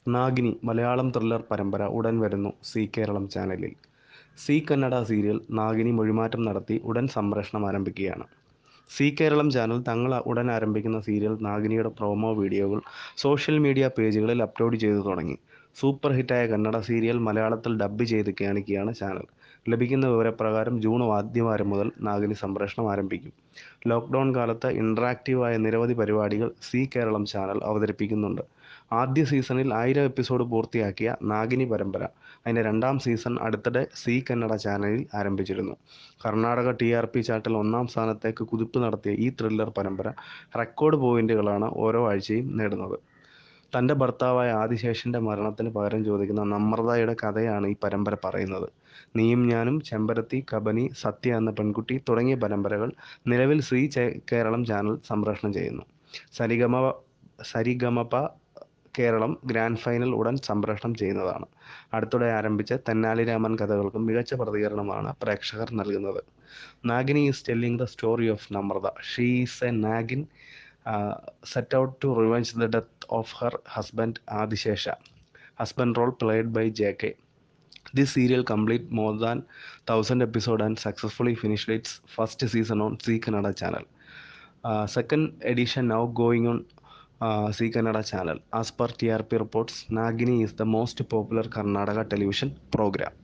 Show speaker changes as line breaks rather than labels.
നാഗിനി Malayalam thriller പരമ്പര ഉടൻ വരുന്നു സി കേരളം ചാനലിൽ സി കന്നഡ സീരിയൽ നാഗിനി മൊഴിമാറ്റം നടത്തി ഉടൻ സംപ്രേഷണം ആരംഭിക്കുകയാണ് സി കേരളം ചാനൽ തങ്ങൾ ഉടൻ ആരംഭിക്കുന്ന സീരിയൽ നാഗിനിയുടെ പ്രൊമോ വീഡിയോകൾ സോഷ്യൽ മീഡിയ പേജുകളിൽ അപ്ലോഡ് ചെയ്തു തുടങ്ങി സൂപ്പർ ഹിറ്റായ കന്നഡ സീരിയൽ മലയാളത്തിൽ ഡബ്ബ് ചെയ്ത് കാണിക്കുകയാണ് ചാനൽ ലഭിക്കുന്ന വിവരപ്രകാരം ജൂൺ ആദ്യവാരം മുതൽ നാഗിനി സംപ്രേഷണം ആരംഭിക്കും ലോക്ക്ഡൗൺ കാലത്ത് ഇൻട്രാക്റ്റീവായ നിരവധി പരിപാടികൾ സി കേരളം ചാനൽ അവതരിപ്പിക്കുന്നുണ്ട് ആദ്യ സീസണിൽ ആയിരം എപ്പിസോഡ് പൂർത്തിയാക്കിയ നാഗിനി പരമ്പര അതിൻ്റെ രണ്ടാം സീസൺ അടുത്തിടെ സി കന്നഡ ചാനലിൽ ആരംഭിച്ചിരുന്നു കർണാടക ടി ആർ പി ചാർട്ടിൽ ഒന്നാം സ്ഥാനത്തേക്ക് കുതിപ്പ് നടത്തിയ ഈ ത്രില്ലർ പരമ്പര റെക്കോർഡ് പോയിന്റുകളാണ് ഓരോ ആഴ്ചയും നേടുന്നത് തൻ്റെ ഭർത്താവായ ആദിശേഷൻ്റെ മരണത്തിന് പകരം ചോദിക്കുന്ന നമ്രതയുടെ കഥയാണ് ഈ പരമ്പര പറയുന്നത് നീയും ഞാനും ചെമ്പരത്തി കബനി സത്യ എന്ന പെൺകുട്ടി തുടങ്ങിയ പരമ്പരകൾ നിലവിൽ ശ്രീ കേരളം ചാനൽ സംപ്രേഷണം ചെയ്യുന്നു സരിഗമ സരിഗമപ കേരളം ഗ്രാൻഡ് ഫൈനൽ ഉടൻ സംപ്രേഷണം ചെയ്യുന്നതാണ് അടുത്തിടെ ആരംഭിച്ച തെന്നാലി രാമൻ കഥകൾക്കും മികച്ച പ്രതികരണമാണ് പ്രേക്ഷകർ നൽകുന്നത് Nagini is telling the story of Namrata she is a Nagin set out to revenge the death of her husband Adishesha husband role played by J K This serial complete more than 1000 episode and successfully finished its first season on Zee Kannada channel. Uh, second edition now going on uh, Zee Kannada channel. As per TRP reports, Nagini is the most popular Karnataka television program.